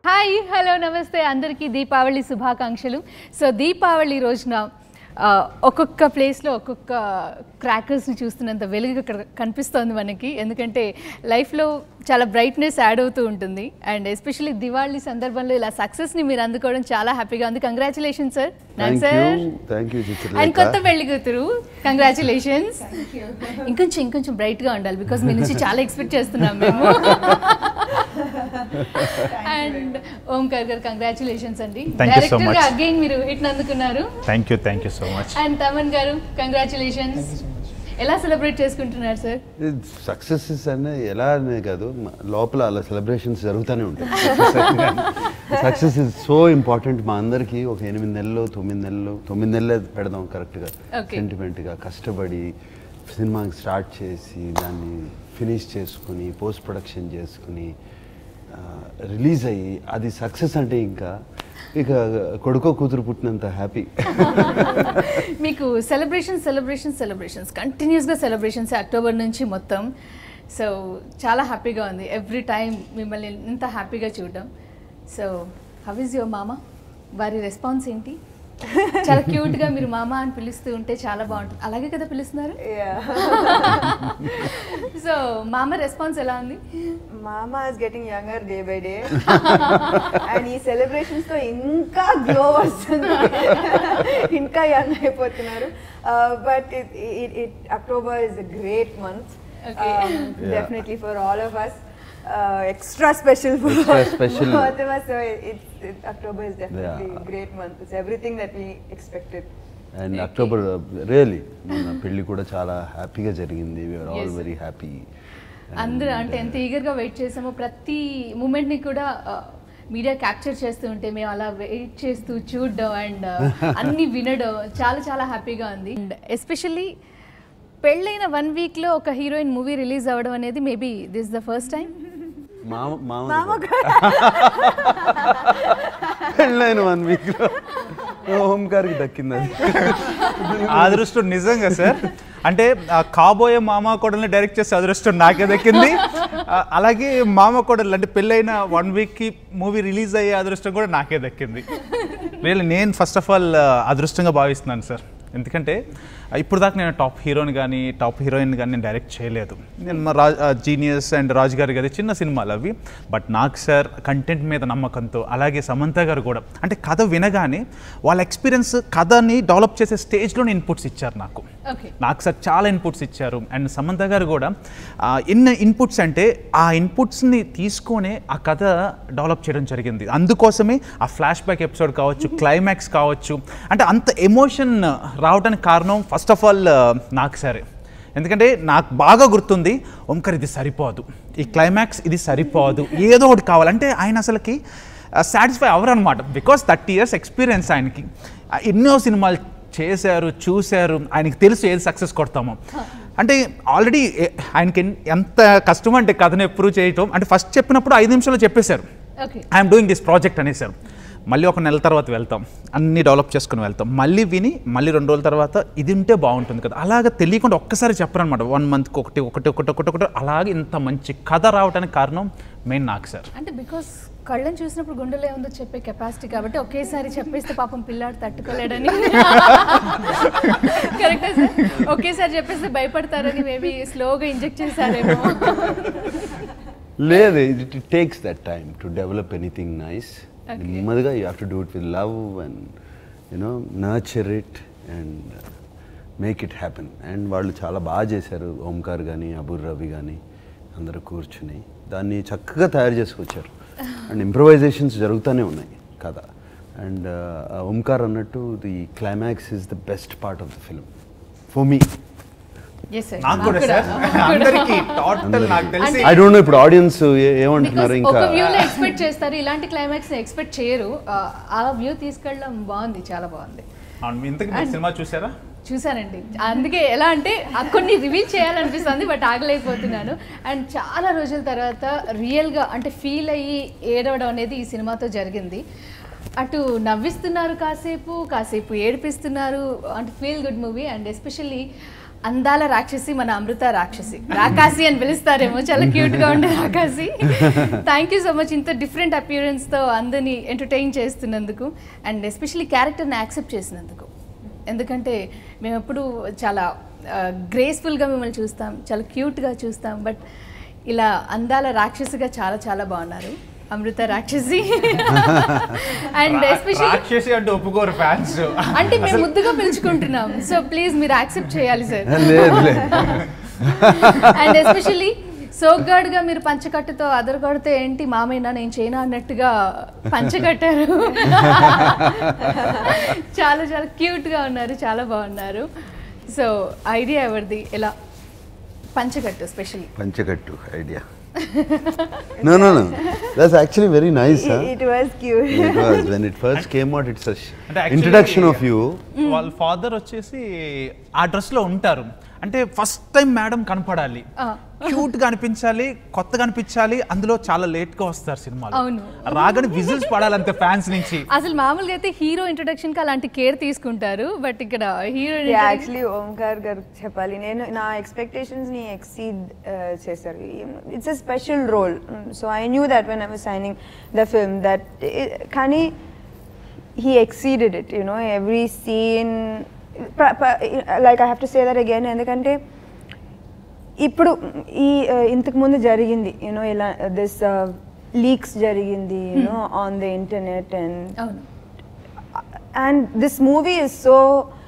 Hi hello నమస్తే అందరికీ దీపావళి శుభాకాంక్షలు సో దీపావళి రోజున ఆ, ఒక్కొక్క ప్లేస్లో ఒక్కొక్క క్రాకర్స్ని చూస్తున్నంత వెలుగు ఇక్కడ కనిపిస్తోంది మనకి ఎందుకంటే లైఫ్లో చాలా బ్రైట్నెస్ యాడ్ అవుతూ ఉంటుంది అండ్ ఎస్పెషల్లీ దివాళీ సందర్భంలో ఇలా సక్సెస్ని మీరు అందుకోవడం చాలా హ్యాపీగా ఉంది congratulation sir thank sir you thank you and కొత్త చిత్రలేఖ పెళ్లి కూతురు కంగ్రాచులేషన్స్ ఇంకొంచెం ఇంకొంచెం బ్రైట్ గా ఉండాలి బికాస్ మీ నుంచి చాలా ఎక్స్పెక్ట్ చేస్తున్నాం మేము అండ్ ఓంకార్ గారు కంగ్రాచులేషన్స్ అండి Thank you so డైరెక్టర్ గా much. అగైన్ మీరు హిట్ అందుకున్నారు thank you thank you so much and Thaman గారు కంగ్రాచులేషన్స్ ఎలా సెలబ్రేట్ చేసుకుంటున్నారు సార్ సక్సెసెస్ అనే ఎలా అనే కాదు మ- లోపల అలా సెలబ్రేషన్స్ జరుగుతూనే ఉంటాయి సక్సెస్ ఇస్ సో ఇంపార్టెంట్ మా అందరికీ ఒక ఎనిమిది నెలలు తొమ్మిది నెలలు తొమ్మిది నెలలే పెడదాం కరెక్ట్గా Okay. సెంటిమెంట్గా కష్టపడి సినిమాకి స్టార్ట్ చేసి దాన్ని ఫినిష్ చేసుకుని పోస్ట్ ప్రొడక్షన్ చేసుకుని రిలీజ్ అయ్యి అది సక్సెస్ అంటే ఇంకా ఇక కొడుకో కూతురు పుట్టినంత హ్యాపీ మీకు సెలబ్రేషన్ సెలబ్రేషన్ సెలబ్రేషన్స్ కంటిన్యూస్గా సెలబ్రేషన్స్ అక్టోబర్ నుంచి మొత్తం సో చాలా హ్యాపీగా ఉంది ఎవ్రీ టైం మిమ్మల్ని ఇంత హ్యాపీగా చూడడం సో హవ్ ఇస్ యువర్ మామ వారి రెస్పాన్స్ ఏంటి చాలా క్యూట్గా మీరు మామ అని పిలుస్తూ ఉంటే చాలా బాగుంటుంది అలాగే కదా పిలుస్తున్నారు సో మామ రెస్పాన్స్ ఎలా ఉంది మామా is getting younger day by day and ఈ సెలబ్రేషన్స్ తో ఇంకా గ్లో వస్తుంది ఇంకా యంగ్ అయిపోతున్నారు but it October is a great month Okay. Yeah. Definitely for all of us extra special for Extra special. both of us so it, it, October is definitely Yeah. a great month it's everything that we expected and October really మన పెళ్లి కూడా చాలా హ్యాపీగా జరిగింది we are all Yes. Very happy అందరూ అంటే ఎంత ఈగర్గా wait చేసామో ప్రతి మూమెంట్ని కూడా మీడియా క్యాప్చర్ చేస్తూ ఉంటే మేము అలా వెయిట్ చేస్తూ చూడడం అండ్ అన్ని వినడం చాలా చాలా హ్యాపీగా ఉంది అండ్ ఎస్పెషల్లీ పెళ్ళైన వన్ వీక్లో ఒక హీరోయిన్ మూవీ రిలీజ్ అవ్వడం అనేది maybe this the first time మామ మామ పెళ్ళైన వన్ వీక్ ఓంకార్కి దక్కింది అది అదృష్టం నిజంగా సార్ అంటే ఆ కాబోయే మామ కోడల్ని డైరెక్ట్ చేసే అదృష్టం నాకే దక్కింది ఆ, అలాగే మామ కోడలు అంటే పెళ్ళైన వన్ వీక్కి మూవీ రిలీజ్ అయ్యే అదృష్టం కూడా నాకే దక్కింది రియల్ నేను ఫస్ట్ ఆఫ్ ఆల్ అదృష్టంగా భావిస్తున్నాను సార్ ఎందుకంటే ఆ, ఇప్పుడు దాకా నేను టాప్ హీరోని కానీ టాప్ హీరోయిన్ కానీ నేను డైరెక్ట్ చేయలేదు నేను మా రాజ్ జీనియస్ అండ్ రాజ్ గారి గారి చిన్న సినిమాలు అవి బట్ నాకు సార్ కంటెంట్ మీద నమ్మకంతో అలాగే సమంత గారు కూడా అంటే కథ వినగానే వాళ్ళ ఎక్స్పీరియన్స్ కథని డెవలప్ చేసే స్టేజ్లోనే ఇన్పుట్స్ ఇచ్చారు నాకు ఓకే నాకు సార్ చాలా ఇన్పుట్స్ ఇచ్చారు అండ్ సమంత గారు కూడా ఆ, ఎన్ని ఇన్పుట్స్ అంటే ఆ ఇన్పుట్స్ని తీసుకొనే ఆ కథ డెవలప్ చేయడం జరిగింది అందుకోసమే ఆ ఫ్లాష్ బ్యాక్ ఎపిసోడ్ కావచ్చు క్లైమాక్స్ కావచ్చు అంటే అంత ఎమోషన్ రావడానికి కారణం ఫస్ట్ ఆఫ్ ఆల్ నాకు సరే ఎందుకంటే నాకు బాగా గుర్తుంది ఓంకర్ ఇది సరిపోదు ఈ క్లైమాక్స్ ఇది సరిపోదు ఏదో ఒకటి కావాలంటే ఆయన అసలుకి సాటిస్ఫై అవ్వరు అనమాట బికాస్ థర్టీ ఇయర్స్ ఎక్స్పీరియన్స్ ఆయనకి ఆ, ఎన్నో సినిమాలు చేశారు చూశారు ఆయనకి తెలుసు ఏది సక్సెస్ కొడతామో అంటే ఆల్రెడీ ఆయనకి ఎన్- ఎంత కష్టం అంటే కథను ఎప్పుడు చేయటం అంటే ఫస్ట్ చెప్పినప్పుడు ఐదు నిమిషాల్లో చెప్పేశారు okay I'm doing this project అనేసారు మళ్ళీ ఒక నెల తర్వాత వెళ్తాం అన్నీ డెవలప్ చేసుకుని వెళ్తాం మళ్ళీ విని మళ్ళీ రెండు రోజుల తర్వాత ఇది ఉంటే బాగుంటుంది కదా అలాగ తెలియకుండా ఒక్కసారి చెప్పరనమాట వన్ మంత్కి ఒకటి ఒకటి ఒకటి ఒకటి ఒకటి అలాగే ఇంత మంచి కథ రావడానికి కారణం మెయిన్ నాకు సార్ అంటే బికాస్ కళ్ళని చూసినప్పుడు గుండెలో ఉందో చెప్పే కెపాసిటీ కాబట్టి ఒకేసారి చెప్పేస్తే పాపం పిల్లాడు తట్టుకోలేడని కరెక్టే సార్ ఒకేసారి చెప్పేస్తే భయపడతారని మేబీ స్లోగా ఇంజెక్ట్ చేశారేమో లేదు it takes that time to develop anything nice Okay. నెమ్మదిగా you have to do it with love and you know nurture it and make it happen and వాళ్ళు చాలా బాగా చేశారు ఓంకార్ కానీ అబుర్ రవి కానీ అందరూ కూర్చుని దాన్ని చక్కగా తయారు చేసుకొచ్చారు అండ్ ఇంప్రవైజేషన్స్ జరుగుతూనే ఉన్నాయి కథ అండ్ ఓంకార్ అన్నట్టు the climax is the best part of the film for me yes sir నాకు కూడా సార్ అందరికీ టోటల్ నాకు తెలిసి ఐ డోంట్ నో ఇప్పుడు ఆడియన్స్ ఏమంటున్నారు Because ఇంకా ఒక వ్యూ లో ఎక్స్పెక్ట్ చేస్తారు ఇలాంటి క్లైమాక్స్ ఎక్స్పెక్ట్ చేయరు ఆ, ఆ వ్యూ తీసుకెళ్ళడం బాగుంది చాలా బాగుంది అవును, ఇంతకీ మీరు సినిమా చూసారా చూసానండి అందుకే ఎలా అంటే ఆ కొన్ని రివీల్ చేయాలనిపిస్తుంది బట్ ఆగలేకపోతున్నాను అండ్ చాలా రోజుల తర్వాత రియల్గా అంటే ఫీల్ అయ్యి ఏడవడం అనేది ఈ సినిమాతో జరిగింది అటు నవ్విస్తున్నారు కాసేపు కాసేపు ఏడిపిస్తున్నారు అంటే feel good movie and especially Andala Rakshasi మన అమృత రాక్షసి రాకాసి అని పిలుస్తారేమో చాలా క్యూట్ గా ఉండే రాకాసి థ్యాంక్ యూ సో మచ్ ఇంత డిఫరెంట్ అపియరెన్స్ తో అందరినీ ఎంటర్టైన్ చేస్తున్నందుకు అండ్ ఎస్పెషల్లీ క్యారెక్టర్ని యాక్సెప్ట్ చేసినందుకు ఎందుకంటే మేము ఎప్పుడు చాలా గ్రేస్ఫుల్గా మిమ్మల్ని చూస్తాం చాలా క్యూట్గా చూస్తాం బట్ ఇలా అందాల రాక్షసిగా చాలా చాలా బాగున్నారు అమృత రాక్షసి అండ్ ఎస్పెషల్లీ రాక్షసి అంటే ఒప్పుకోరు ఫ్యాన్స్ అంటే మేము ముద్దుగా పిలుచుకుంటున్నాం సో ప్లీజ్ మీరు యాక్సెప్ట్ చేయాలి సార్ లేదు లేదు అండ్ ఎస్పెషల్లీ సోగ్గాడుగా మీరు పంచకట్టుతో అదరగొడితే ఏంటి మామైనా నేను చేయనా అన్నట్టుగా పంచకట్టారు చాలా చాలా క్యూట్గా ఉన్నారు చాలా బాగున్నారు సో ఐడియా ఎవరిది ఎలా పంచకట్టు స్పెషల్లీ పంచకట్టు idea no no no that's actually very nice It, it was cute. It was when it first came out. It's a sh- అంటే actually- introduction of you. వాళ్ళ ఫాదర్ వచ్చేసి ఆ డ్రెస్ లో ఉంటారు అంటే ఫస్ట్ టైం మేడం కనపడాలి cute గా అనిపించాలి కొత్తగా అనిపించాలి అందులో చాలా లేట్ గా వస్తారు సినిమాలో అవును. రాగానే విజిల్స్ పడాలంతే ఫ్యాన్స్ నుంచి అసలు మామూలుగా అయితే హీరో ఇంట్రొడక్షన్ కి అలాంటి కేర్ తీసుకుంటారు బట్ ఇక్కడ హీరో Yeah, actually ఓంకార్ గారు చెప్పాలి నేను నా ఎక్స్పెక్టేషన్స్ ని ఎక్సీడ్ చేశారు it's a special role so I knew that when I was signing the film that కానీ he exceeded it you know every scene pra- pra- like i have to say that again ఎందుకంటే ఇప్పుడు ఈ uh, ఇంతకు ముందు జరిగింది you know ఇలా this leaks జరిగింది you know on the internet and అవును and this movie is so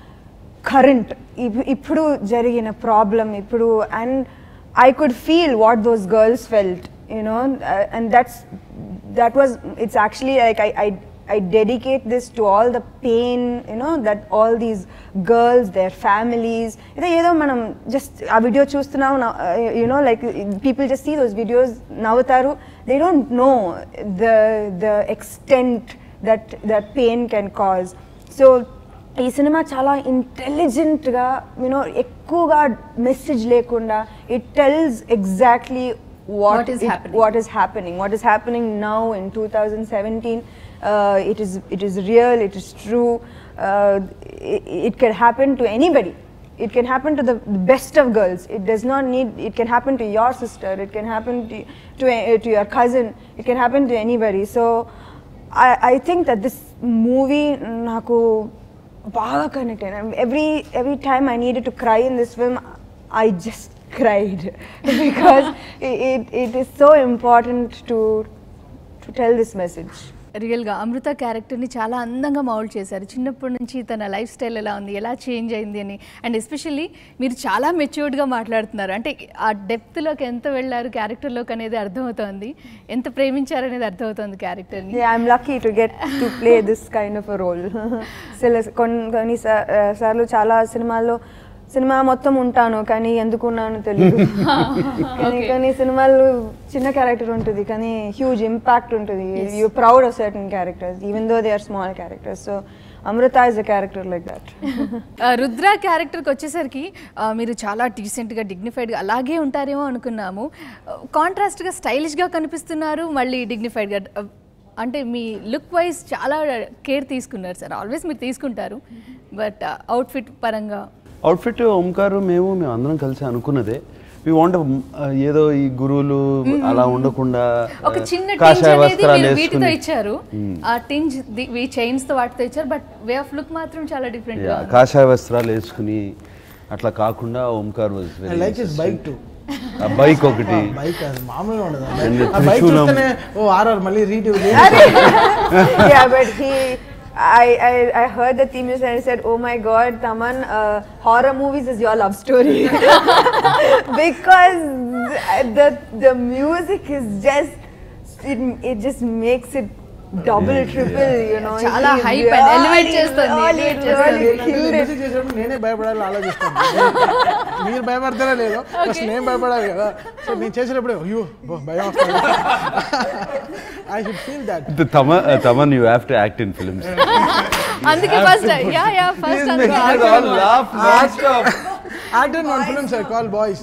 current ఇప్పుడు జరిగిన ప్రాబ్లం ఇప్పుడు and I could feel what those girls felt you know and that's that was it's actually like I I I dedicate this to all the pain, you know, that all these girls, their families, ఏదో ఏదో మనం just ఆ video చూస్తున్నాం you know like people just see those videos నవ్వుతారు they don't know the the extent that that pain can cause so ఈ సినిమా చాలా ఇంటెలిజెంట్గా యూనో ఎక్కువగా మెసేజ్ లేకుండా it tells exactly What what is it- happening. what is happening what is happening now in 2017 uh, it is it is real it is true uh, it, it can happen to anybody it can happen to the best of girls it does not need it can happen to your sister it can happen to to, uh, to your cousin it can happen to anybody so i i think that this movie నాకు బాగా connect అయినా every every time I needed to cry in this film I just cried because it, it, it is so important to to tell this message. రియల్గా అమృత క్యారెక్టర్ని చాలా అందంగా mould చేశారు చిన్నప్పటి నుంచి తన లైఫ్ స్టైల్ ఎలా ఉంది ఎలా చేంజ్ అయింది అని అండ్ ఎస్పెషల్లీ మీరు చాలా మెచ్యూర్డ్గా మాట్లాడుతున్నారు అంటే ఆ డెప్త్లోకి ఎంత వెళ్ళారు క్యారెక్టర్లోకి అనేది అర్థమవుతోంది ఎంత ప్రేమించారు అనేది అర్థమవుతోంది క్యారెక్టర్ని Yeah, I'm lucky to get to play this kind of a role. Still, కొన్ని కొన్ని సా- uh, సార్లు చాలా సినిమాల్లో సినిమా మొత్తం ఉంటాను కానీ ఎందుకు ఉన్నానో తెలియదు కానీ కొన్ని సినిమాలు చిన్న క్యారెక్టర్ ఉంటుంది కానీ హ్యూజ్ ఇంపాక్ట్ ఉంటుంది you proud of certain characters even though they are small characters so Amrutha is a character like that ఆ, రుద్ర క్యారెక్టర్కి వచ్చేసరికి ఆ, మీరు చాలా డీసెంట్గా డిగ్నిఫైడ్గా అలాగే ఉంటారేమో అనుకున్నాము కాంట్రాస్ట్గా స్టైలిష్గా కనిపిస్తున్నారు మళ్ళీ డిగ్నిఫైడ్గా అంటే మీ లుక్ వైజ్ చాలా కేర్ తీసుకున్నారు సార్ ఆల్వేస్ మీరు తీసుకుంటారు బట్ అవుట్ఫిట్ పరంగా అవుట్ఫిట్ ఓంకారు మేము మేము అందరం కలిసి అనుకున్నదే వి వాంట్ ఏదో ఈ గురువులు అలా ఉండకుండా ఒక చిన్న టింజ్ కాషాయ అనేది వస్త్రాలు మీరు వీటితో వేసుకుని ఇచ్చారు ఆ టింజ్ ఈ చైన్స్ తో వాటితో ఇచ్చారు బట్ వే ఆఫ్ లుక్ మాత్రం చాలా డిఫరెంట్ గా Yeah, ఉంది. కాషాయ వస్త్రాలు వేసుకుని అట్లా కాకుండా Omkar was I like his bike to ఆ బైక్ ఒకటి బైక్ అది మామూలుగా ఉండదు ఆ And bike. ఆ బైక్ త్రిశూలం. చూస్తేనే ఓ ఆర్ఆర్ మళ్ళీ రీటి yeah, but he, I, I, I heard the theme music and I said, oh my god, Taman, uh, horror movies is your love story. because the, the music is just, it, it just makes it double, Yeah, triple, you know. చాలా He hype and elevate చేస్తుంది, really, elevate చేస్తుంది. really killed it. Music చేసినప్పుడు నేనే భయపడాలి ఆలోచిస్తాను మీరు భయపడతారా లేదు first నేను భయపడాలి కదా సో నేను చేసినప్పుడు అయ్యో బో, భయం వస్తుంది ఐ షుడ్ ఫీల్ దట్ తమ Thaman you have to act in films అందుకే ఫస్ట్ యా యా ఫస్ట్ అందుకే actor one film sir call boys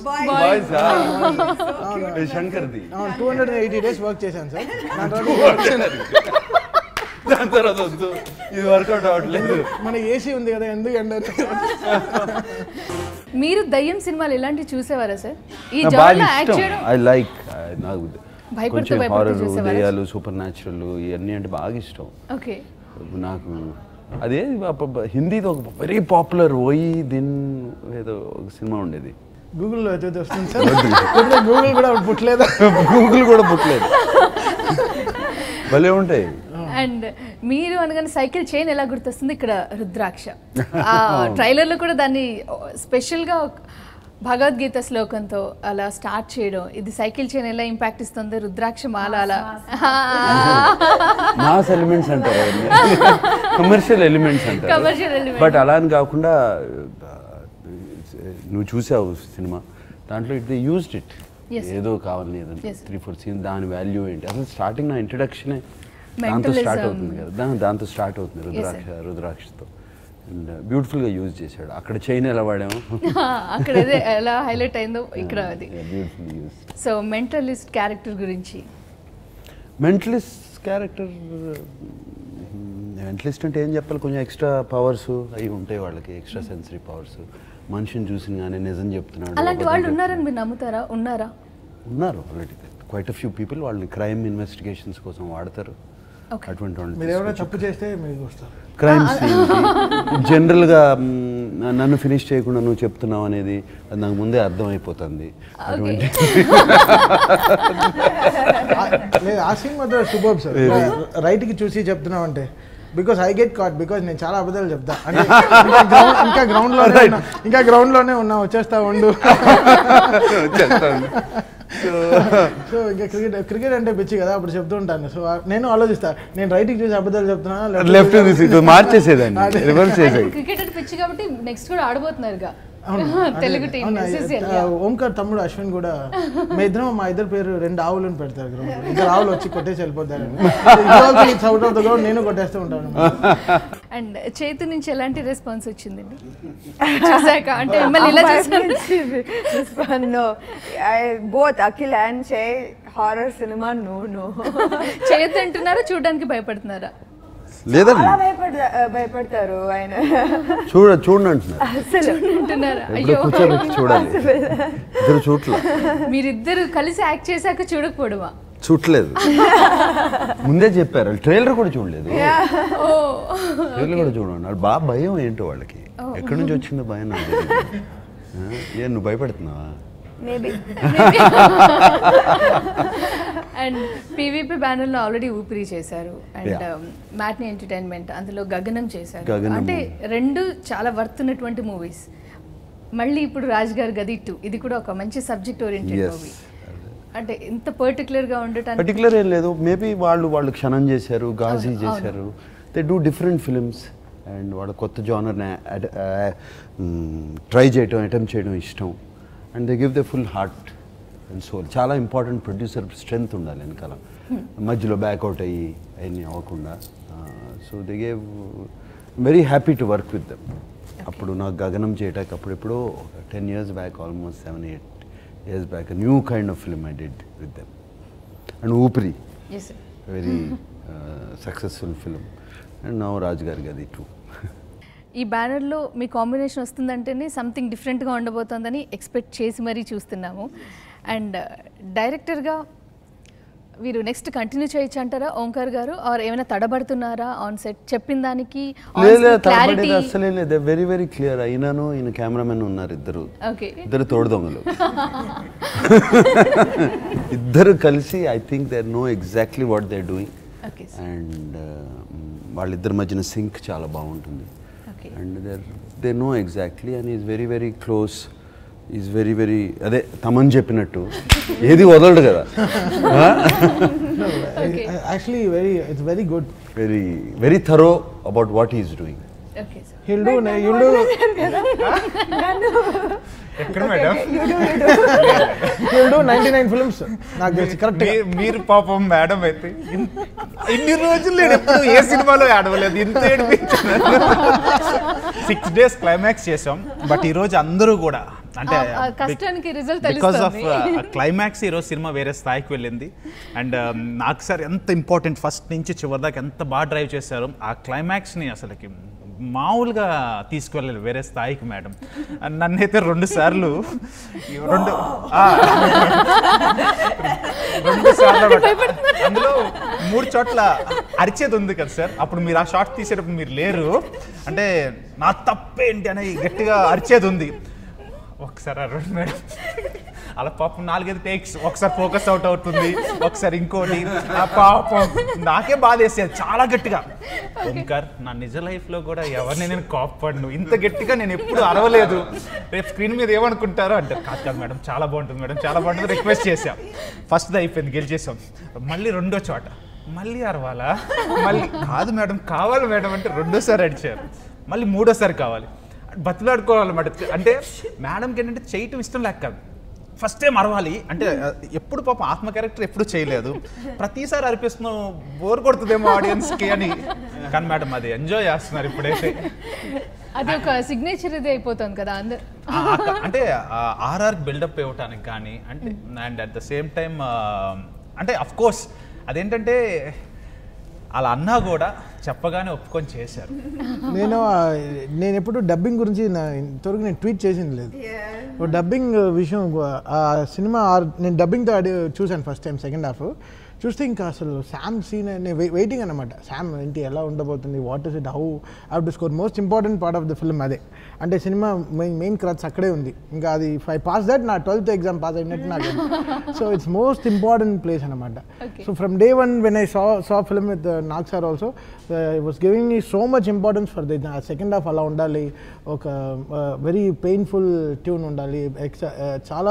శంకర్ది two hundred eighty days work చేశాను సార్ దాని తర్వాత దాని తర్వాత వద్దు ఇది వర్కౌట్ అవ్వట్లేదు మన ఏసీ ఉంది కదా ఎందుకు ఎండ మీరు దయ్యం సినిమాలు ఇలాంటివి చూసేవారా సార్ ఈ నాకు జాన్లో బాగా యాక్ట్ ఇష్టం చేయడం ఐ లైక్ నాకు భయపడుతూ కొంచెం భయపడుతూ హారర్ చూసేవారా? దెయ్యాలు సూపర్ న్యాచురల్ ఇవన్నీ అంటే బాగా ఇష్టం ఓకే నాకు అదే అప్ప- హిందీది ఒక వెరీ పాపులర్ ఓయి దిన్ ఏదో ఒక సినిమా ఉండేది గూగుల్లో అయితే వస్తుంది సార్ ఇప్పుడు గూగుల్ కూడా పుట్టలేదా గూగుల్ కూడా బుక్లేదు భలే ఉంటాయి అండ్ మీరు అనగానే సైకిల్ చైన్ ఎలా గుర్తొస్తుంది ఇక్కడ రుద్రాక్ష ఆ ట్రైలర్లో కూడా దాన్ని స్పెషల్గా భగవద్గీత శ్లోకంతో అలా స్టార్ట్ చేయడం ఇది సైకిల్ చైన్ ఎలా ఇంపాక్ట్ ఇస్తుంది రుద్రాక్ష మాల అలా మాస్ ఎలిమెంట్స్ అంటారు కమర్షియల్ ఎలిమెంట్స్ అంటారు Commercial elements. బట్ అలా అని కాకుండా ఆ, నువ్వు చూసావు సినిమా దాంట్లో it they used it Yes. ఏదో కావాలి ఏదంటే Yes. త్రీ ఫోర్ సీన్ దాని వాల్యూ ఏంటి అసలు స్టార్టింగ్ నా ఇంట్రడక్షనే దాంతో Mentalism. స్టార్ట్ అవుతుంది కదా దా- దాంతో స్టార్ట్ అవుతుంది Yes, రుద్రాక్ష రుద్రాక్షతో అండ్ బ్యూటిఫుల్గా యూజ్ చేశాడు అక్కడ చైన్ ఎలా వాడాము అక్కడ అదే ఎలా హైలైట్ అయిందో ఇక్కడ అది beautiful use so mentalist character గురించి మెంటలిస్ట్ క్యారెక్టర్ మెంటలిస్ట్ అంటే ఏం చెప్పాలి కొంచెం ఎక్స్ట్రా పవర్స్ అవి ఉంటాయి వాళ్ళకి ఎక్స్ట్రా సెన్సరీ పవర్స్ మనిషిని చూసిన కానీ నిజం చెప్తున్నాడు అలాంటి అబద్ధం వాళ్ళు చెప్తున్నాడు. ఉన్నారని మీరు నమ్ముతారా ఉన్నారా ఉన్నారు already quite a few people వాళ్ళని క్రైమ్ ఇన్వెస్టిగేషన్స్ కోసం వాడతారు Okay. అటువంటి వాళ్ళు మీరు ఎవరైనా తప్పు చేస్తే మీకు వస్తారు క్రైమ్ జనరల్గా నన్ను ఫినిష్ చేయకుండా నువ్వు చెప్తున్నావు అనేది అది నాకు ముందే అర్థమైపోతుంది అటువంటి ఆ- లేదు ఆ సీన్ మాత్రం సూపర్ సార్ రైట్కి చూసి చెప్తున్నాం అంటే because I get caught because నేను చాలా అబద్ధాలు చెప్తా అంటే ఇంకా గ్రౌండ్ ఇంకా గ్రౌండ్ లోనే ఉన్నా ఇంకా గ్రౌండ్ లోనే ఉన్నా వచ్చేస్తా ఉండు సో ఇంకా క్రికెట్ క్రికెట్ అంటే పిచ్చి కదా అప్పుడు చెప్తూ ఉంటాను సో నేను ఆలోచిస్తా నేను రైట్కి చూసి అబద్ధాలు చెప్తున్నా లెఫ్ట్ మార్చేసేదాన్ని రివర్స్ చేసేది క్రికెట్ అంటే పిచ్చి కాబట్టి నెక్స్ట్ కూడా ఆడబోతున్నారుగా అవును. తెలుగు అదే, టీం అవును, SSL, ఆ, yeah. ఓంకార్ తమ్ముడు అశ్విన్ కూడా మా ఇద్దరం మా ఇద్దరు పేరు రెండు ఆవులను పెడతారు గ్రౌండ్ ఇద్దరు ఆవులు వచ్చి కొట్టేసి వెళ్ళిపోతారు అవుట్ ఆఫ్ ద గ్రౌండ్ నేను కొట్టేస్తూ ఉంటాను అండ్ చేతు నుంచి ఎలాంటి రెస్పాన్స్ వచ్చిందండి చూసాక అంటే మిమ్మల్ని ఇలా చూసాను no, I, both Akhil and Shay horror cinema. No, no. చేతు అంటున్నారా చూడడానికి భయపడుతున్నారా లేదండి చాలా భయపడ భయపడతారు ఆయన చూడ చూడండి అంటున్నారు అసలు అంటున్నారా ఎప్పుడో అయ్యో కూర్చోబెట్టి చూడాలి ఇద్దరు చూడలే మీరిద్దరు కలిసి యాక్ట్ చేశాక చూడకపోవడమా చూడలేదు ముందే చెప్పారు ట్రైలర్ కూడా చూడలేదు ఓ ట్రైలర్ కూడా చూడండి వాళ్ళు బాగా భయం ఏంటో వాళ్ళకి ఎక్కడి నుంచి వచ్చిందో భయం నాకు తెలియదు. ఆ, ఏ నువ్వు భయపడుతున్నావా మేబీ అండ్ పీవీపీ బ్యానర్ లో ఆల్రెడీ ఊపిరి చేశారు అండ్ Yeah. మ్యాట్ని ఎంటర్టైన్మెంట్ అందులో గగనం చేశారు గగనం. అంటే రెండు చాలా వర్త్ ఉన్నటువంటి మూవీస్ మళ్ళీ ఇప్పుడు రాజ్ గారు గది టూ ఇది కూడా ఒక మంచి సబ్జెక్ట్ ఓరియంటెడ్ Yes. మూవీ అంటే ఇంత పర్టికులర్ గా ఉండటానికి పర్టికులర్ ఏం లేదు మేబీ వాళ్ళు వాళ్ళు క్షణం చేశారు గాజీ అవును, చేశారు they do different films and వాళ్ళ కొత్త జానర్ని ట్రై చేయడం అటెంప్ట్ చేయడం ఇష్టం and they give the full heart and soul చాలా ఇంపార్టెంట్ ప్రొడ్యూసర్ స్ట్రెంగ్త్ ఉండాలి వెనకాల మధ్యలో బ్యాక్అవుట్ అయ్యి అవన్నీ అవ్వకుండా so they gave very happy to work with them అప్పుడు నాకు గగనం చేయటానికి అప్పుడు ఎప్పుడో ten years back almost seven eight years back new kind of film I did with them and Oopiri Yes, sir. Very successful film and now Raj Gari Gadhi two ఈ బ్యానర్లో మీ combination వస్తుందంటేనే something డిఫరెంట్గా ఉండబోతోందని expect చేసి మరీ చూస్తున్నాము అండ్ డైరెక్టర్గా వీరు నెక్స్ట్ కంటిన్యూ చేయొచ్చు అంటారా ఓంకార్ గారు ఆర్ ఏమైనా తడబడుతున్నారా ఆన్ సెట్ చెప్పిన దానికి లేదు క్లారిటీ తడబడేది అస్సలే లేదు వెరీ వెరీ క్లియర్ అయినాను ఈయన కెమెరామెన్ ఉన్నారు ఇద్దరు ఓకే ఇద్దరు తోడు దొంగలు ఇద్దరు కలిసి I think they know exactly what they doing okay and వాళ్ళిద్దరి మధ్యన సింక్ చాలా బాగుంటుంది okay and there they know exactly and is very very close is very very అదే తమని చెప్పినట్టు ఏది వదలడు కదా actually very it's very good very very thorough about what is doing okay sir hill do hill do ఎక్కడ madam hill do ninety nine films నాకు తెలిసి correct మీ- మీరు పాపం మేడం అయితే ఇన్- ఇన్ని రోజులు నేను ఎప్పుడు ఏ సినిమాలో ఆడవలేదు ఇంత సిక్స్ డేస్ క్లైమాక్స్ చేసాం బట్ ఈ రోజు అందరూ కూడా అంటే ఆ- ఆ కష్టానికి result బికాస్ ఆఫ్ తెలుస్తోంది. క్లైమాక్స్ ఈరోజు సినిమా వేరే స్థాయికి వెళ్ళింది అండ్ నాకు సార్ ఎంత ఇంపార్టెంట్ ఫస్ట్ నుంచి చివరి దాకా ఎంత బాగా డ్రైవ్ చేశారు ఆ క్లైమాక్స్ని అసలుకి మామూలుగా తీసుకువెళ్ళాలి వేరే స్థాయికి మేడం నన్నైతే రెండు సార్లు ఈ రెండు ఆ, రెండు సార్లు అన్నమాట. అందులో మూడు చోట్ల అరిచేది ఉంది కదా సార్ అప్పుడు మీరు ఆ షార్ట్ తీసేటప్పుడు మీరు లేరు అంటే నా తప్పేంటి అని గట్టిగా అరిచేది ఉంది ఒకసారి అరవండి మేడం అలా పాపం నాలుగైదు టేక్స్ ఒకసారి ఫోకస్ అవుట్ అవుతుంది ఒకసారి ఇంకోటి ఆ పాపం నాకే బాధ వేసేది చాలా గట్టిగా ఓంకార్ నా నిజ లైఫ్లో కూడా ఎవరిని నేను కోప్పడను ఇంత గట్టిగా నేను ఎప్పుడు అరవలేదు రేపు స్క్రీన్ మీద ఏమనుకుంటారో అంటే కాదు కాదు మేడం చాలా బాగుంటుంది మేడం చాలా బాగుంటుంది రిక్వెస్ట్ చేసాం ఫస్ట్ది అయిపోయింది గెలిచేసాం మళ్ళీ రెండో చోట మళ్ళీ అరవాలా మళ్ళీ కాదు మేడం కావాలి మేడం అంటే రెండోసారి అడిచారు మళ్ళీ మూడోసారి కావాలి బతిలాడుకోవాలన్నమాట అంటే మేడంకి ఏంటంటే చేయటం ఇష్టం లేక కాదు ఫస్ట్ టైం అరవాలి అంటే ఆ, ఎప్పుడు పాపం ఆత్మ క్యారెక్టర్ ఎప్పుడు చేయలేదు ప్రతిసారి అరిపిస్తున్నాం బోర్ కొడుతుందేమో ఆడియన్స్కి అని కానీ మేడం అది ఎంజాయ్ చేస్తున్నారు ఇప్పుడైతే అది ఒక సిగ్నేచర్ ఇది అయిపోతుంది కదా అందరు ఆ, అక్క- అంటే ఆర్ఆర్ బిల్డప్ ఇవ్వటానికి కానీ అంటే and at the same time అంటే అఫ్ కోర్స్ అదేంటంటే అలా అన్నా కూడా చెప్పగానే ఒప్పుకొని చేశారు నేను ఆ, నేను ఎప్పుడు డబ్బింగ్ గురించి నా ఇంతవరకు నేను ట్వీట్ చేసింది లేదు ఓ డబ్బింగ్ విషయం ఆ సినిమా ఆ- నేను డబ్బింగ్తో ఆడి చూశాను ఫస్ట్ టైం సెకండ్ హాఫ్ చూస్తే ఇంకా అసలు శామ్ సీన్ నేను వెయిటింగ్ అనమాట శామ్ ఏంటి ఎలా ఉండబోతుంది what is it how how to score most important part of the film అదే అంటే సినిమా మెయిన్ మెయిన్ క్రచ్ అక్కడే ఉంది ఇంకా అది ఐ పాస్ దట్ నా ట్వెల్త్ ఎగ్జామ్ పాస్ అయినట్టు నాకు so it's most important place అనమాట so from day one when I saw saw film with Nag sir also was giving me so much importance for the second half అలా ఉండాలి ఒక very painful tune ఉండాలి ఎక్స చాలా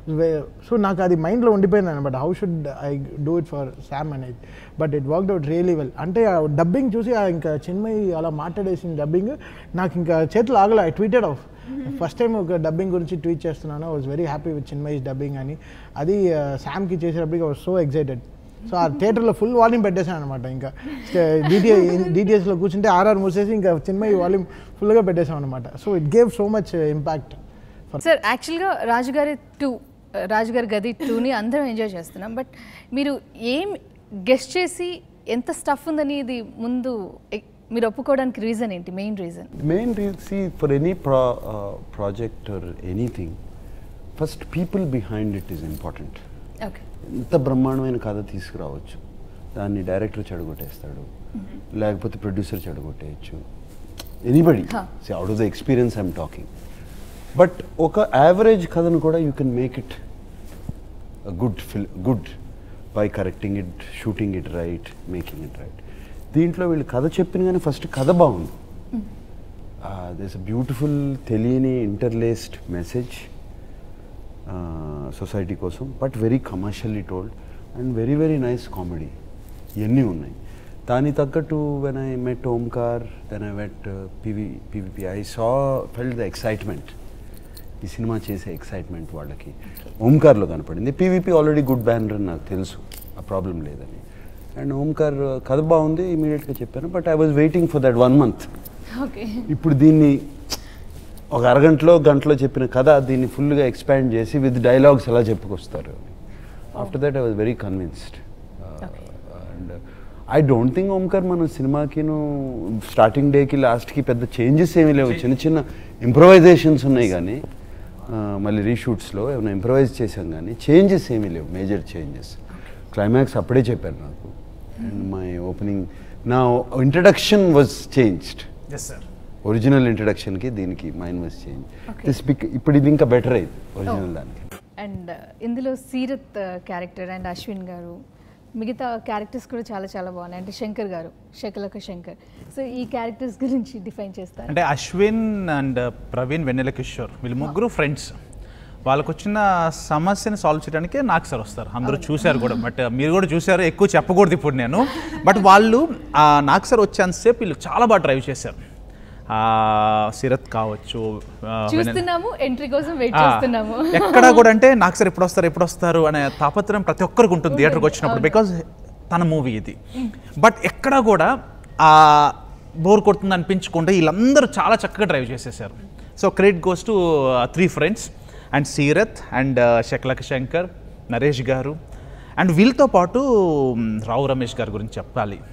so నాకు అది మైండ్లో ఉండిపోయింది అనమాట how should I do it for Sam అనేది but it worked out really well అంటే ఆ డబ్బింగ్ చూసి ఆ ఇంకా చిన్మయి అలా మాట్లాడేసిన డబ్బింగ్ నాకు ఇంకా చేతులు ఆగల I tweeted of first time ఒక డబ్బింగ్ గురించి ట్వీట్ చేస్తున్నాను I was very happy with Chinmayi's dubbing అని అది శామ్కి చేసేటప్పటికి I was so excited so ఆ థియేటర్లో ఫుల్ వాల్యూమ్ పెట్టేశాను అనమాట ఇంకా డిటిఏ డిటిఎస్లో కూర్చుంటే ఆర్ఆర్ మూసేసి ఇంకా చిన్మయి వాల్యూమ్ ఫుల్గా పెట్టేశాం అనమాట so it gave so much impact sir యాక్చువల్గా రాజుగారి టూ రాజుగారి గది టూని అందరం ఎంజాయ్ చేస్తున్నాం బట్ మీరు ఏం గెస్ట్ చేసి ఎంత స్టఫ్ ఉందని ఇది ముందు ఎ- మీరు ఒప్పుకోవడానికి రీజన్ ఏంటి main reason main see for any pro, uh, project or anything first people behind it is important okay ఎంత బ్రహ్మాండమైన కథ తీసుకురావచ్చు దాన్ని డైరెక్టర్ చెడగొట్టేస్తాడు లేకపోతే ప్రొడ్యూసర్ చెడగొట్టేయచ్చు anybody Huh. Out of the experience I'm talking but ఒక యావరేజ్ కథను కూడా you can make it good feel good by correcting it shooting it right making it right దీంట్లో వీళ్ళు కథ చెప్పిన కానీ ఫస్ట్ కథ బాగుంది దిస్ బ్యూటిఫుల్ తెలియని ఇంటర్లేస్డ్ మెసేజ్ సొసైటీ కోసం but very commercially told and very very nice comedy ఇవన్నీ ఉన్నాయి దాని తగ్గట్టు when I met Omkar then I met PV PVP I saw felt the excitement ఈ సినిమా చేసే ఎక్సైట్మెంట్ వాళ్ళకి ఓంకార్లో కనపడింది పీవీపీ ఆల్రెడీ గుడ్ బ్యానర్ అని నాకు తెలుసు ఆ ప్రాబ్లం లేదని అండ్ ఓంకార్ కథ బాగుంది ఇమీడియట్గా చెప్పాను but I was waiting for that one month okay ఇప్పుడు దీన్ని ఒక అరగంటలో గంటలో చెప్పిన కథ దీన్ని ఫుల్గా ఎక్స్పాండ్ చేసి విత్ డైలాగ్స్ ఎలా చెప్పుకొస్తారు after that I was very convinced and I don't think Omkar మన సినిమాకిను స్టార్టింగ్ డేకి లాస్ట్కి పెద్ద చేంజెస్ ఏమీ లేవు చిన్న చిన్న ఇంప్రవైజేషన్స్ ఉన్నాయి కానీ ఆ, మళ్ళీ రీషూట్స్లో ఏమైనా ఇంప్రవైజ్ చేసాం కానీ చేంజెస్ ఏమీ లేవు మేజర్ చేంజెస్ క్లైమాక్స్ అప్పుడే చెప్పారు నాకు అండ్ మై ఓపెనింగ్ నా introduction was changed yes sir original ఇంట్రడక్షన్కి దీనికి mind was change Okay. This pic ఇప్పుడు ఇది ఇంకా బెటర్ అయింది ఒరిజినల్ దానికి అండ్ ఇందులో సీరత్ క్యారెక్టర్ అండ్ అశ్విన్ గారు మిగతా క్యారెక్టర్స్ కూడా చాలా చాలా బాగున్నాయి అంటే శంకర్ గారు శకలక శంకర్ సో ఈ క్యారెక్టర్స్ గురించి డిఫైన్ చేస్తారు అంటే అశ్విన్ అండ్ ప్రవీణ్ వెన్నెల కిషోర్ వీళ్ళు ముగ్గురు ఫ్రెండ్స్ వాళ్ళకు వచ్చిన సమస్యని సాల్వ్ చేయడానికి నాకు సార్ వస్తారు అందరూ చూశారు కూడా బట్ మీరు కూడా చూశారు ఎక్కువ చెప్పకూడదు ఇప్పుడు నేను బట్ వాళ్ళు ఆ నాకు సార్ వచ్చేంతసేపు వీళ్ళు చాలా బాగా డ్రైవ్ చేశారు ఆ, సిరత్ కావచ్చు ఆ, వెన్నెల- చూస్తున్నాము ఎంట్రీ కోసం వెయిట్ ఆ, చేస్తున్నాము ఎక్కడ కూడా అంటే నాకు సార్ ఎప్పుడు వస్తారు ఎప్పుడు వస్తారు అనే తాపత్రయం ప్రతి ఒక్కరికి ఉంటుంది థియేటర్కి వచ్చినప్పుడు బికాజ్ తన మూవీ ఇది బట్ ఎక్కడ కూడా ఆ బోర్ కొడుతుంది అనిపించకుండా వీళ్ళందరూ చాలా చక్కగా డ్రైవ్ చేసేసారు so credit goes to three friends and Seerat and Shakalaka Shankar Naresh garu and వీళ్ళతో పాటు మ్, రావు రమేష్ గారి గురించి చెప్పాలి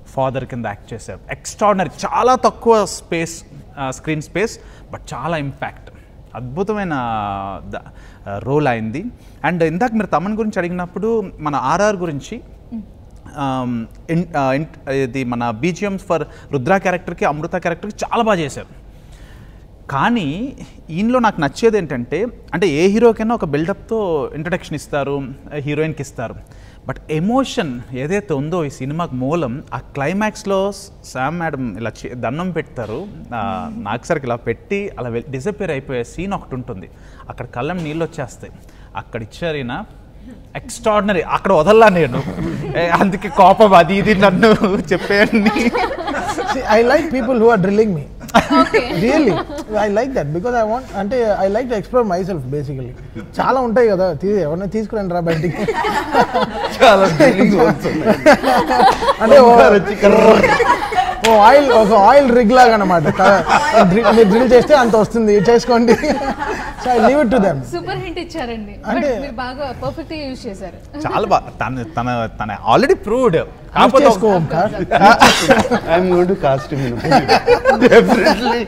ఫాదర్ కింద యాక్ట్ చేశారు ఎక్స్ట్రాడినరీ చాలా తక్కువ స్పేస్ స్క్రీన్ స్పేస్ బట్ చాలా ఇంపాక్ట్ అద్భుతమైన రోల్ అయింది అండ్ ఇందాక మీరు తమన్ గురించి అడిగినప్పుడు మన ఆర్ఆర్ గురించి ఆమ్, ఇన్- ఆ, ఇన్- ఇది మన బీజిఎమ్స్ ఫర్ రుద్ర క్యారెక్టర్కి అమృత క్యారెక్టర్కి చాలా బాగా చేశారు కానీ ఈయనలో నాకు నచ్చేది ఏంటంటే అంటే ఏ హీరోకైనా ఒక బిల్డప్తో ఇంట్రడక్షన్ ఇస్తారు హీరోయిన్కి ఇస్తారు బట్ ఎమోషన్ ఏదైతే ఉందో ఈ సినిమాకి మూలం ఆ క్లైమాక్స్లో శామ్ మేడం ఇలా చే- దండం పెడతారు ఆ, నాకు సరికి ఇలా పెట్టి అలా డిసపేర్ అయిపోయే సీన్ ఒకటి ఉంటుంది అక్కడ కళ్ళం నీళ్ళు వచ్చేస్తాయి అక్కడ ఇచ్చారు ఈయన ఎక్స్ట్రాడినరీ అక్కడ వదల్లా నేను ఏ, అందుకే కోపం అది ఇది నన్ను చెప్పేయండి I like people who are drilling me really I like that because I want అంటే I like to explore my సెల్ఫ్ బేసికలీ చాలా ఉంటాయి కదా తీ ఎవరైనా తీసుకురండి రా బయటికి చాలా feelings వస్తున్నాయి. అంటే ఓ- ఓంకార్ వచ్చి కర్ర ఓ ఆయిల్ ఒక ఆయిల్ రిగ్ లాగా అనమాట మీరు డ్రిల్ చేస్తే అంత వస్తుంది చేసుకోండి so I leave it to them super hint ఇచ్చారండి బట్ అంటే- మీరు బాగా పర్ఫెక్ట్ గా యూజ్ చేశారు చాలా బాగా తన తన తన ఆల్రెడీ ప్రూవ్డ్ చేసుకో Omkar I'm going to cast him definitely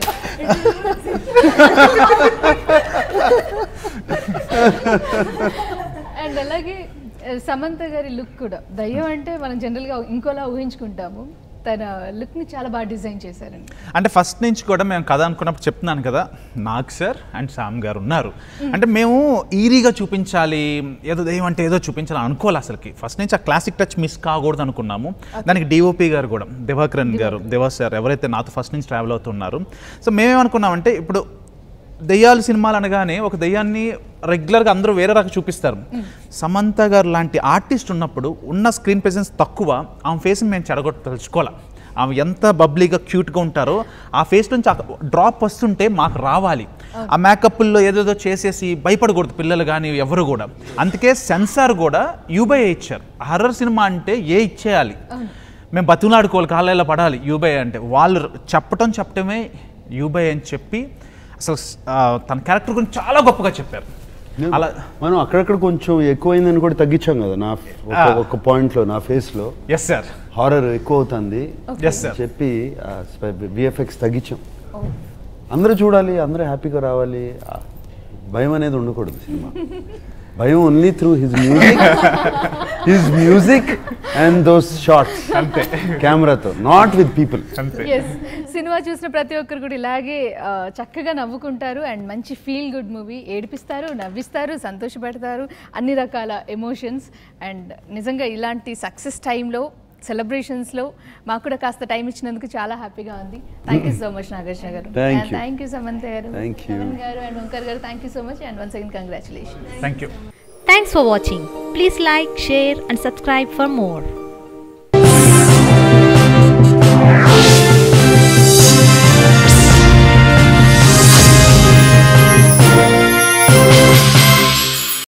and అలాగే ఆ, సమంత గారి లుక్ కూడా దయ్యం అంటే మనం జనరల్ గా ఇంకోలా ఊహించుకుంటాము తన లుక్ ని చాలా బాగా డిజైన్ చేశారండి అంటే ఫస్ట్ నుంచి కూడా మేము కథ అనుకున్నప్పుడు చెప్తున్నాను కదా నాగ్ సార్ అండ్ శామ్ గారు ఉన్నారు అంటే మేము ఈరీగా చూపించాలి ఏదో దెయ్యం అంటే ఏదో చూపించాలి అనుకోవాలి అసలుకి ఫస్ట్ నుంచి ఆ క్లాసిక్ టచ్ మిస్ కాకూడదు అనుకున్నాము దానికి డిఓపి గారు కూడా దివాకరన్ గారు దివా సార్ ఎవరైతే నాతో ఫస్ట్ నుంచి ట్రావెల్ అవుతున్నారు సో మేమేమనుకున్నామంటే ఇప్పుడు దెయ్యాల సినిమాలు అనగానే ఒక దెయ్యాన్ని రెగ్యులర్గా అందరూ వేరే రకంగా చూపిస్తారు సమంత గారు లాంటి ఆర్టిస్ట్ ఉన్నప్పుడు ఉన్న స్క్రీన్ ప్రెసెన్స్ తక్కువ ఆమె ఫేస్ని మేము చెడగొట్ట తెలుసుకోవాలి ఆమె ఎంత బబ్లీగా క్యూట్గా ఉంటారో ఆ ఫేస్ నుంచి డ్రాప్ వస్తుంటే మాకు రావాలి ఆ మేకప్ల్లో ఏదేదో చేసేసి భయపడకూడదు పిల్లలు కానీ ఎవరు కూడా అందుకే సెన్సార్ కూడా యూబై ఇచ్చారు హర్రర్ సినిమా అంటే ఏ ఇచ్చేయాలి మేము బతులాడుకోవాలి కాళ్ళలో పడాలి యూబై అంటే వాళ్ళు చెప్పటం చెప్పటమే యూబై అని చెప్పి అసలు ఆ, తన క్యారెక్టర్ గురించి చాలా గొప్పగా చెప్పారు అలా మనం అక్కడక్కడ కొంచెం ఎక్కువైందని కూడా తగ్గించాం కదా నా ఒక- Ah. ఒక పాయింట్ లో నా ఫేస్ లో ఎస్ సార్ హారర్ ఎక్కువ అవుతుంది ఎస్ సార్ చెప్పి విఎఫ్ఎక్స్ తగ్గించాం అందరూ చూడాలి అందరూ హ్యాపీగా రావాలి ఆ, భయం అనేది ఉండకూడదు సినిమా భయం only through his music his music and those shots అంతే కెమెరాతో నాట్ విత్ పీపుల్ అంతే ఎస్ సినిమా చూసిన ప్రతి ఒక్కరు కూడా ఇలాగే ఆ, చక్కగా నవ్వుకుంటారు అండ్ మంచి ఫీల్ గుడ్ మూవీ ఏడిపిస్తారు నవ్విస్తారు సంతోషపెడతారు అన్ని రకాల ఎమోషన్స్ అండ్ నిజంగా ఇలాంటి సక్సెస్ టైంలో సెలబ్రేషన్స్లో మాకు కూడా కాస్త టైం ఇచ్చినందుకు చాలా హ్యాపీగా ఉంది thank you so much Nagarjuna garu Thank you. Thank you Samantha garu Thank you. Pavan garu and Omkar garu thank you so much and once again congratulation thank you Thanks for watching. Please like, share, and subscribe for more.